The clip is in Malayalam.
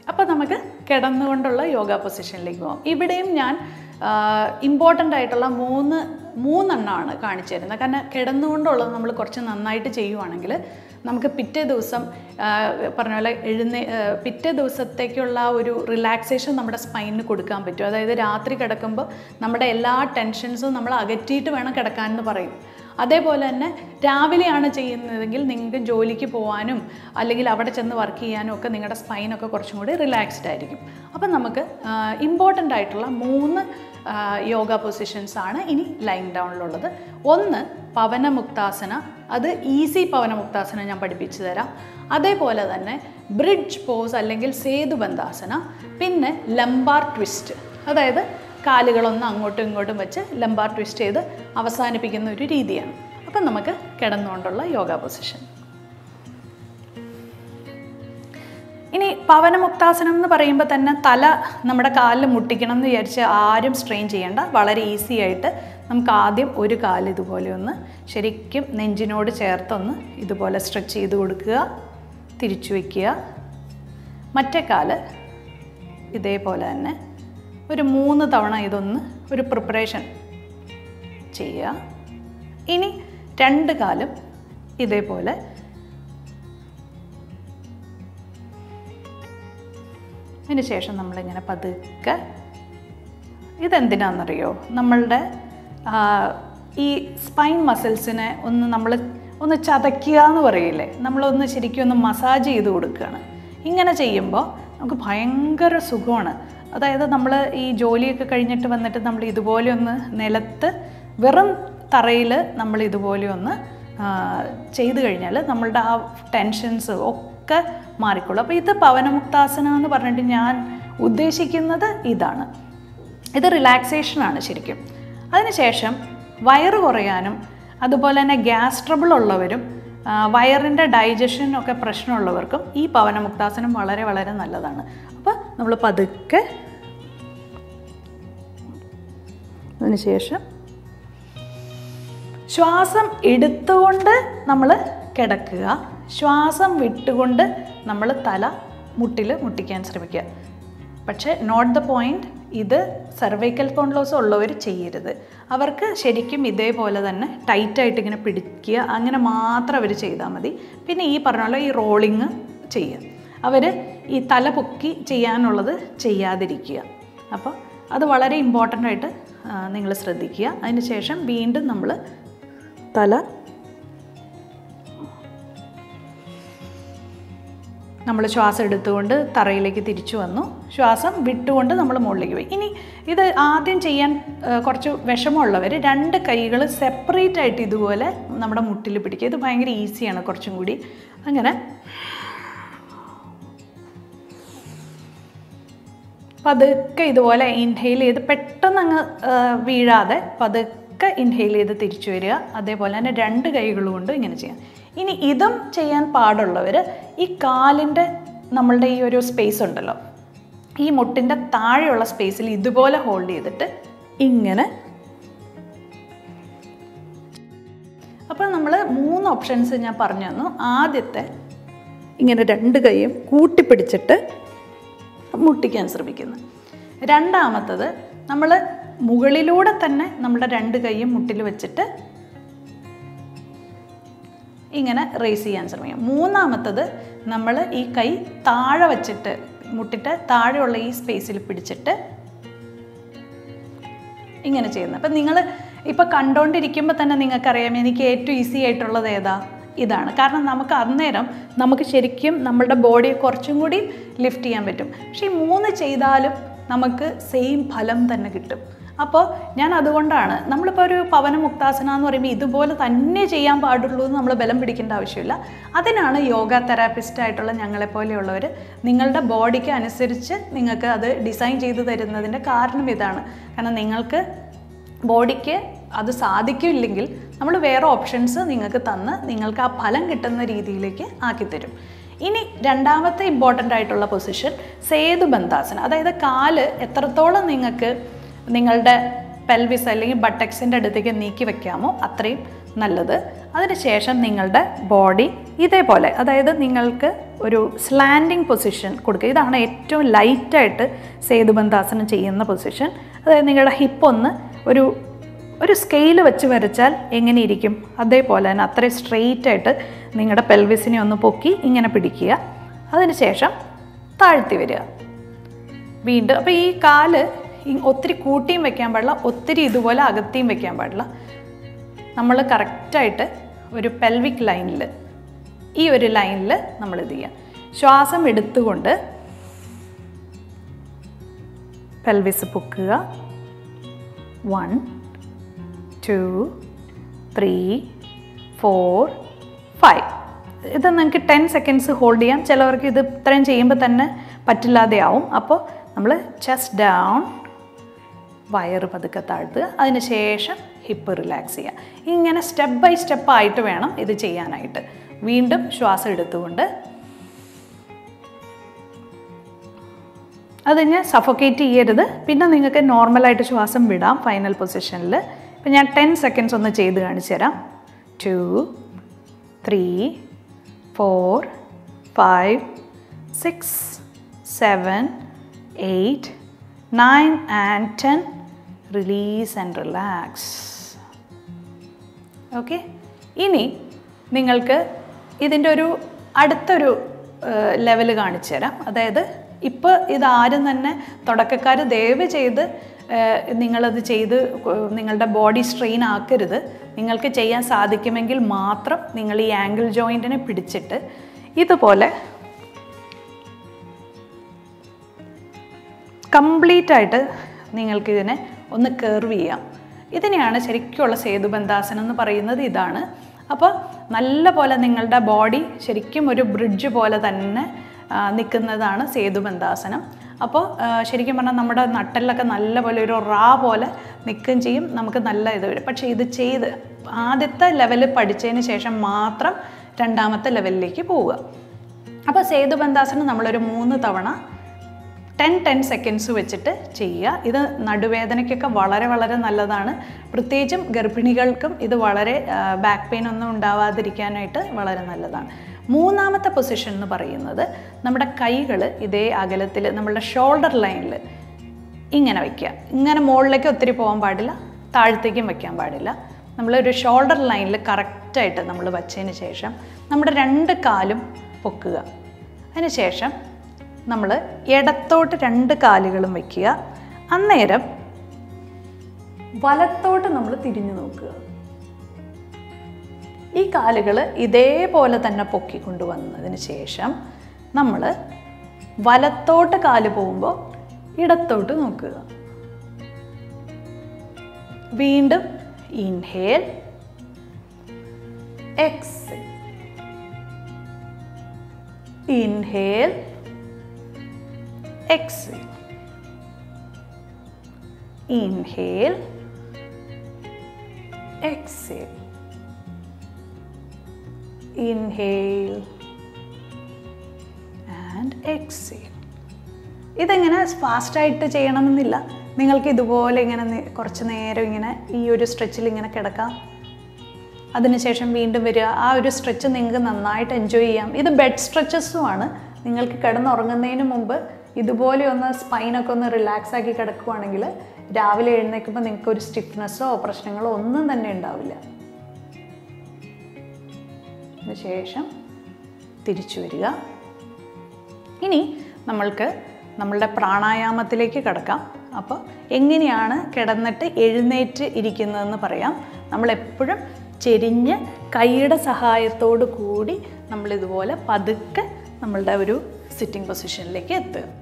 അപ്പോൾ നമുക്ക് കിടന്നുകൊണ്ടുള്ള യോഗ പൊസിഷനിലേക്ക് പോകാം ഇവിടെയും ഞാൻ ഇമ്പോർട്ടൻ്റ് ആയിട്ടുള്ള മൂന്ന് മൂന്നെണ്ണമാണ് കാണിച്ചു തരുന്നത് കാരണം കിടന്നുകൊണ്ടുള്ളത് നമ്മൾ കുറച്ച് നന്നായിട്ട് ചെയ്യുവാണെങ്കിൽ നമുക്ക് പിറ്റേ ദിവസം ആ, പറഞ്ഞ പോലെ എഴുന്നേ ആ, പിറ്റേ ദിവസത്തേക്കുള്ള ആ ഒരു റിലാക്സേഷൻ നമ്മുടെ സ്പൈനിന് കൊടുക്കാൻ പറ്റും അതായത് രാത്രി കിടക്കുമ്പോൾ നമ്മുടെ എല്ലാ ടെൻഷൻസും നമ്മൾ അകറ്റിയിട്ട് വേണം കിടക്കാൻ എന്ന് പറയും അതേപോലെ തന്നെ രാവിലെയാണ് ചെയ്യുന്നതെങ്കിൽ നിങ്ങൾക്ക് ജോലിക്ക് പോകാനും അല്ലെങ്കിൽ അവിടെ ചെന്ന് വർക്ക് ചെയ്യാനും ഒക്കെ നിങ്ങളുടെ സ്പൈനൊക്കെ കുറച്ചും കൂടി റിലാക്സ്ഡ് ആയിരിക്കും അപ്പം നമുക്ക് ഇമ്പോർട്ടൻ്റ് ആയിട്ടുള്ള മൂന്ന് ആ, യോഗ പൊസിഷൻസ് ആണ് ഇനി ലൈൻ ഡൗണിലുള്ളത് ഒന്ന് പവനമുക്താസന അത് ഈസി പവനമുക്താസന ഞാൻ പഠിപ്പിച്ചു തരാം അതേപോലെ തന്നെ ബ്രിഡ്ജ് പോസ് അല്ലെങ്കിൽ സേതുബന്ധാസന പിന്നെ ലംബാർ ട്വിസ്റ്റ് അതായത് കാലുകളൊന്ന് അങ്ങോട്ടും ഇങ്ങോട്ടും വെച്ച് ലംബാർ ട്വിസ്റ്റ് ചെയ്ത് അവസാനിപ്പിക്കുന്ന ഒരു രീതിയാണ് അപ്പം നമുക്ക് കിടന്നുകൊണ്ടുള്ള യോഗ പൊസിഷൻ ഇനി പവനമുക്താസനം എന്ന് പറയുമ്പോൾ തന്നെ തല നമ്മുടെ കാലിൽ മുട്ടിക്കണം എന്ന് വിചാരിച്ച് ആരും സ്ട്രെയിൻ ചെയ്യേണ്ട വളരെ ഈസി ആയിട്ട് നമുക്ക് ആദ്യം ഒരു കാല് ഇതുപോലെ ഒന്ന് ശരിക്കും നെഞ്ചിനോട് ചേർത്തൊന്ന് ഇതുപോലെ സ്ട്രെച്ച് ചെയ്ത് കൊടുക്കുക തിരിച്ചു വയ്ക്കുക മറ്റേ കാല് ഇതേപോലെ തന്നെ ഒരു മൂന്ന് തവണ ഇതൊന്ന് ഒരു പ്രിപ്പറേഷൻ ചെയ്യുക ഇനി രണ്ട് കാലും ഇതേപോലെ അതിന് ശേഷം നമ്മളിങ്ങനെ പതുക്കെ ഇതെന്തിനാണെന്നറിയോ നമ്മളുടെ ആ, ഈ സ്പൈൻ മസിൽസിനെ ഒന്ന് നമ്മൾ ഒന്ന് ചതയ്ക്കുക എന്ന് പറയില്ലേ നമ്മളൊന്ന് ശരിക്കും ഒന്ന് മസാജ് ചെയ്ത് കൊടുക്കുകയാണ് ഇങ്ങനെ ചെയ്യുമ്പോൾ നമുക്ക് ഭയങ്കര സുഖമാണ് അതായത് നമ്മൾ ഈ ജോലിയൊക്കെ കഴിഞ്ഞിട്ട് വന്നിട്ട് നമ്മൾ ഇതുപോലെ ഒന്ന് നിലത്ത് വെറും തറയിൽ നമ്മൾ ഇതുപോലെ ഒന്ന് ആ, ചെയ്തു കഴിഞ്ഞാൽ നമ്മളുടെ ആ ടെൻഷൻസ് ഒക്കെ മാറിക്കോളും അപ്പോൾ ഇത് പവനമുക്താസന എന്ന് പറഞ്ഞിട്ട് ഞാൻ ഉദ്ദേശിക്കുന്നത് ഇതാണ് ഇത് റിലാക്സേഷനാണ് ശരിക്കും അതിനുശേഷം വയറ് കുറയാനും അതുപോലെ തന്നെ ഗ്യാസ് ട്രബിൾ ഉള്ളവരും ആ, വയറിൻ്റെ ഡൈജഷൻ ഒക്കെ പ്രശ്നമുള്ളവർക്കും ഈ പവനമുക്താസനം വളരെ വളരെ നല്ലതാണ് അപ്പോൾ നമ്മൾ പതുക്കെ അതിനുശേഷം ശ്വാസം എടുത്തുകൊണ്ട് നമ്മൾ കിടക്കുക ശ്വാസം വിട്ടുകൊണ്ട് നമ്മൾ തല മുട്ടിൽ മുട്ടിക്കാൻ ശ്രമിക്കുക പക്ഷേ നോട്ട് ദ പോയിന്റ് ഇത് സെർവൈക്കൽ സ്പോണ്ടിലോസ് ഉള്ളവർ ചെയ്യരുത് അവർക്ക് ശരിക്കും ഇതേപോലെ തന്നെ ടൈറ്റായിട്ട് ഇങ്ങനെ പിടിക്കുക അങ്ങനെ മാത്രം അവർ ചെയ്താൽ മതി പിന്നെ ഈ പറഞ്ഞ പോലെ ഈ റോളിങ് ചെയ്യുക അവർ ഈ തല പൊക്കി ചെയ്യാനുള്ളത് ചെയ്യാതിരിക്കുക അപ്പോൾ അത് വളരെ ഇമ്പോർട്ടൻ്റ് ആയിട്ട് നിങ്ങൾ ശ്രദ്ധിക്കുക അതിന് ശേഷം വീണ്ടും നമ്മൾ തല നമ്മൾ ശ്വാസം എടുത്തുകൊണ്ട് തറയിലേക്ക് തിരിച്ചു വന്നു ശ്വാസം വിട്ടുകൊണ്ട് നമ്മൾ മുകളിലേക്ക് പോയി ഇനി ഇത് ആദ്യം ചെയ്യാൻ ആ, കുറച്ച് വിഷമമുള്ളവർ രണ്ട് കൈകൾ സെപ്പറേറ്റ് ആയിട്ട് ഇതുപോലെ നമ്മുടെ മുട്ടിൽ പിടിക്കുക ഇത് ഭയങ്കര ഈസിയാണ് കുറച്ചും കൂടി അങ്ങനെ പതുക്കെ ഇതുപോലെ ഇൻഹെയിൽ ചെയ്ത് പെട്ടെന്ന് അങ്ങ് ആ, വീഴാതെ പതുക്കെ ഇൻഹെയിൽ ചെയ്ത് തിരിച്ചു വരിക അതേപോലെ തന്നെ രണ്ട് കൈകളും കൊണ്ട് ഇങ്ങനെ ചെയ്യാം ഇനി ഇതും ചെയ്യാൻ പാടുള്ളവർ ഈ കാലിൻ്റെ നമ്മളുടെ ഈ ഒരു സ്പേസ് ഉണ്ടല്ലോ ഈ മുട്ടിൻ്റെ താഴെയുള്ള സ്പേസിൽ ഇതുപോലെ ഹോൾഡ് ചെയ്തിട്ട് ഇങ്ങനെ അപ്പോൾ നമ്മൾ മൂന്ന് ഓപ്ഷൻസ് ഞാൻ പറഞ്ഞു തന്നു ആദ്യത്തെ ഇങ്ങനെ രണ്ട് കൈയും കൂട്ടിപ്പിടിച്ചിട്ട് മുട്ടിക്കാൻ ശ്രമിക്കുന്നു രണ്ടാമത്തത് നമ്മൾ മുകളിലൂടെ തന്നെ നമ്മുടെ രണ്ട് കൈയും മുട്ടിൽ വെച്ചിട്ട് ഇങ്ങനെ റേസ് ചെയ്യാൻ ശ്രമിക്കും മൂന്നാമത്തത് നമ്മൾ ഈ കൈ താഴെ വച്ചിട്ട് മുട്ടിട്ട് താഴെയുള്ള ഈ സ്പേസിൽ പിടിച്ചിട്ട് ഇങ്ങനെ ചെയ്യുന്നത് അപ്പം നിങ്ങൾ ഇപ്പോൾ കണ്ടുകൊണ്ടിരിക്കുമ്പോൾ തന്നെ നിങ്ങൾക്കറിയാം എനിക്ക് ഏറ്റവും ഈസി ആയിട്ടുള്ളത് ഏതാ ഇതാണ് കാരണം നമുക്ക് അന്നേരം നമുക്ക് ശരിക്കും നമ്മളുടെ ബോഡിയെ കുറച്ചും കൂടി ലിഫ്റ്റ് ചെയ്യാൻ പറ്റും പക്ഷേ ഈ മൂന്ന് ചെയ്താലും നമുക്ക് സെയിം ഫലം തന്നെ കിട്ടും അപ്പോൾ ഞാൻ അതുകൊണ്ടാണ് നമ്മളിപ്പോൾ ഒരു പവന മുക്താസന എന്ന് പറയുമ്പോൾ ഇതുപോലെ തന്നെ ചെയ്യാൻ പാടുള്ളൂ എന്ന് നമ്മൾ ബലം പിടിക്കേണ്ട ആവശ്യമില്ല അതിനാണ് യോഗ തെറാപ്പിസ്റ്റ് ആയിട്ടുള്ള ഞങ്ങളെപ്പോലെയുള്ളവർ നിങ്ങളുടെ ബോഡിക്ക് അനുസരിച്ച് നിങ്ങൾക്ക് അത് ഡിസൈൻ ചെയ്ത് തരുന്നതിൻ്റെ കാരണം ഇതാണ് കാരണം നിങ്ങൾക്ക് ബോഡിക്ക് അത് സാധിക്കില്ലെങ്കിൽ നമ്മൾ വേറെ ഓപ്ഷൻസ് നിങ്ങൾക്ക് തന്ന് നിങ്ങൾക്ക് ആ ഫലം കിട്ടുന്ന രീതിയിലേക്ക് ആക്കിത്തരും ഇനി രണ്ടാമത്തെ ഇമ്പോർട്ടൻ്റ് ആയിട്ടുള്ള പൊസിഷൻ സേതുബന്ധാസന അതായത് കാല് എത്രത്തോളം നിങ്ങൾക്ക് നിങ്ങളുടെ പെൽവിസ് അല്ലെങ്കിൽ ബട്ടക്സിൻ്റെ അടുത്തേക്ക് നീക്കി വെക്കാമോ അത്രയും നല്ലത് അതിനുശേഷം നിങ്ങളുടെ ബോഡി ഇതേപോലെ അതായത് നിങ്ങൾക്ക് ഒരു സ്ലാൻഡിങ് പൊസിഷൻ കൊടുക്കുക ഇതാണ് ഏറ്റവും ലൈറ്റായിട്ട് സേതുബന്ധാസനം ചെയ്യുന്ന പൊസിഷൻ അതായത് നിങ്ങളുടെ ഹിപ്പ് ഒന്ന് ഒരു ഒരു സ്കെയിൽ വെച്ച് വരച്ചാൽ എങ്ങനെ ഇരിക്കും അതേപോലെ തന്നെ അത്രയും സ്ട്രെയിറ്റ് ആയിട്ട് നിങ്ങളുടെ പെൽവിസിനെ ഒന്ന് പൊക്കി ഇങ്ങനെ പിടിക്കുക അതിനുശേഷം താഴ്ത്തി വരിക വീണ്ടും അപ്പോൾ ഈ കാല് ഈ ഒത്തിരി കൂട്ടിയും വെക്കാൻ പാടില്ല ഒത്തിരി ഇതുപോലെ അകത്തിയും വെക്കാൻ പാടില്ല നമ്മൾ കറക്റ്റായിട്ട് ഒരു പെൽവിക് ലൈനിൽ ഈ ഒരു ലൈനിൽ നമ്മൾ ഇത് ചെയ്യാം ശ്വാസം എടുത്തുകൊണ്ട് പെൽവിസ് പൊക്കുക one two three four five ഇത് നിങ്ങൾക്ക് ടെൻ സെക്കൻഡ്സ് ഹോൾഡ് ചെയ്യാം ചിലവർക്ക് ഇത് ഇത്രയും ചെയ്യുമ്പോൾ തന്നെ പറ്റില്ലാതെ ആവും അപ്പോൾ നമ്മൾ ചെസ്റ്റ് ഡൗൺ വയറ് പതുക്കെ താഴ്ത്തുക അതിന് ശേഷം ഹിപ്പ് റിലാക്സ് ചെയ്യുക ഇങ്ങനെ സ്റ്റെപ്പ് ബൈ സ്റ്റെപ്പ് ആയിട്ട് വേണം ഇത് ചെയ്യാനായിട്ട് വീണ്ടും ശ്വാസം എടുത്തുകൊണ്ട് അത് കഴിഞ്ഞ് സഫോക്കേറ്റ് ചെയ്യരുത് പിന്നെ നിങ്ങൾക്ക് നോർമലായിട്ട് ശ്വാസം വിടാം ഫൈനൽ പൊസിഷനിൽ ഇപ്പം ഞാൻ ടെൻ സെക്കൻഡ്സ് ഒന്ന് ചെയ്ത് കാണിച്ചു തരാം two three four five six seven eight nine and ten release and relax okay ഇനി നിങ്ങൾക്ക് ഇതിൻ്റെ ഒരു അടുത്തൊരു ലെവൽ കാണിച്ചു തരാം അതായത് ഇപ്പോൾ ഇതാരും തന്നെ തുടക്കക്കാർ ദയവ് ചെയ്ത് ഏഹ്, നിങ്ങളത് ചെയ്ത് കൊ- നിങ്ങളുടെ ബോഡി സ്ട്രെയിൻ ആക്കരുത് നിങ്ങൾക്ക് ചെയ്യാൻ സാധിക്കുമെങ്കിൽ മാത്രം നിങ്ങൾ ഈ ആംഗിൾ ജോയിൻറ്റിനെ പിടിച്ചിട്ട് ഇതുപോലെ കംപ്ലീറ്റ് ആയിട്ട് നിങ്ങൾക്കിതിനെ ഒന്ന് കർവ് ചെയ്യാം ഇതിനെയാണ് ശരിക്കുള്ള സേതുബന്ധാസനം എന്ന് പറയുന്നത് ഇതാണ് അപ്പോൾ നല്ല പോലെ നിങ്ങളുടെ ബോഡി ശരിക്കും ഒരു ബ്രിഡ്ജ് പോലെ തന്നെ ആ, നിൽക്കുന്നതാണ് സേതുബന്ധാസനം അപ്പോൾ ആ, ശരിക്കും പറഞ്ഞാൽ നമ്മുടെ നട്ടലിലൊക്കെ നല്ല പോലെ ഒരു റാ പോലെ നിൽക്കുകയും ചെയ്യും നമുക്ക് നല്ല ഇത് വരും പക്ഷേ ഇത് ചെയ്ത് ആദ്യത്തെ ലെവൽ പഠിച്ചതിന് ശേഷം മാത്രം രണ്ടാമത്തെ ലെവലിലേക്ക് പോവുക അപ്പോൾ സേതുബന്ധാസനം നമ്മളൊരു മൂന്ന് തവണ ടെൻ ടെൻ സെക്കൻഡ്സ് വെച്ചിട്ട് ചെയ്യുക ഇത് നടുവേദനയ്ക്കൊക്കെ വളരെ വളരെ നല്ലതാണ് പ്രത്യേകിച്ചും ഗർഭിണികൾക്കും ഇത് വളരെ ബാക്ക് പെയിൻ ഒന്നും ഉണ്ടാവാതിരിക്കാനായിട്ട് വളരെ നല്ലതാണ് മൂന്നാമത്തെ പൊസിഷൻ എന്ന് പറയുന്നത് നമ്മുടെ കൈകൾ ഇതേ അകലത്തിൽ നമ്മളുടെ ഷോൾഡർ ലൈനിൽ ഇങ്ങനെ വയ്ക്കുക ഇങ്ങനെ മുകളിലേക്ക് ഒത്തിരി പോകാൻ പാടില്ല താഴത്തേക്കും വയ്ക്കാൻ പാടില്ല നമ്മളൊരു ഷോൾഡർ ലൈനിൽ കറക്റ്റായിട്ട് നമ്മൾ വച്ചതിന് ശേഷം നമ്മുടെ രണ്ട് കാലും പൊക്കുക അതിന് ശേഷം നമ്മൾ ഇടത്തോട്ട് രണ്ട് കാലുകളും വയ്ക്കുക അന്നേരം വലത്തോട്ട് നമ്മൾ തിരിഞ്ഞു നോക്കുക ഈ കാലുകൾ ഇതേപോലെ തന്നെ പൊക്കിക്കൊണ്ടുവന്നതിന് ശേഷം നമ്മൾ വലത്തോട്ട് കാല് പോകുമ്പോൾ ഇടത്തോട്ട് നോക്കുക വീണ്ടും inhale ex inhale exhale. Inhale, exhale. Inhale and exhale. ഇതെങ്ങനെ ഫാസ്റ്റായിട്ട് ചെയ്യണമെന്നില്ല നിങ്ങൾക്ക് ഇതുപോലെ ഇങ്ങനെ നി- കുറച്ച് നേരം ഇങ്ങനെ ഈ ഒരു സ്ട്രെച്ചിൽ ഇങ്ങനെ കിടക്കാം അതിനുശേഷം വീണ്ടും വരിക ആ ഒരു സ്ട്രെച്ച് നിങ്ങൾക്ക് നന്നായിട്ട് എൻജോയ് ചെയ്യാം ഇത് ബെഡ് സ്ട്രെച്ചസും ആണ് നിങ്ങൾക്ക് കിടന്നുറങ്ങുന്നതിന് മുമ്പ് ഇതുപോലെ ഒന്ന് സ്പൈനൊക്കെ ഒന്ന് റിലാക്സ് ആക്കി കിടക്കുവാണെങ്കിൽ രാവിലെ എഴുന്നേൽക്കുമ്പോൾ നിങ്ങൾക്ക് ഒരു സ്റ്റിഫ്നെസ്സോ പ്രശ്നങ്ങളോ ഒന്നും തന്നെ ഉണ്ടാവില്ല അതിനുശേഷം തിരിച്ചു വരിക ഇനി നമ്മൾക്ക് നമ്മളുടെ പ്രാണായാമത്തിലേക്ക് കിടക്കാം അപ്പോൾ എങ്ങനെയാണ് കിടന്നിട്ട് എഴുന്നേറ്റ് ഇരിക്കുന്നതെന്ന് പറയാം നമ്മളെപ്പോഴും ചെരിഞ്ഞ് കൈയുടെ സഹായത്തോടു കൂടി നമ്മളിതുപോലെ പതുക്കെ നമ്മളുടെ ഒരു സിറ്റിംഗ് പൊസിഷനിലേക്ക് എത്തുക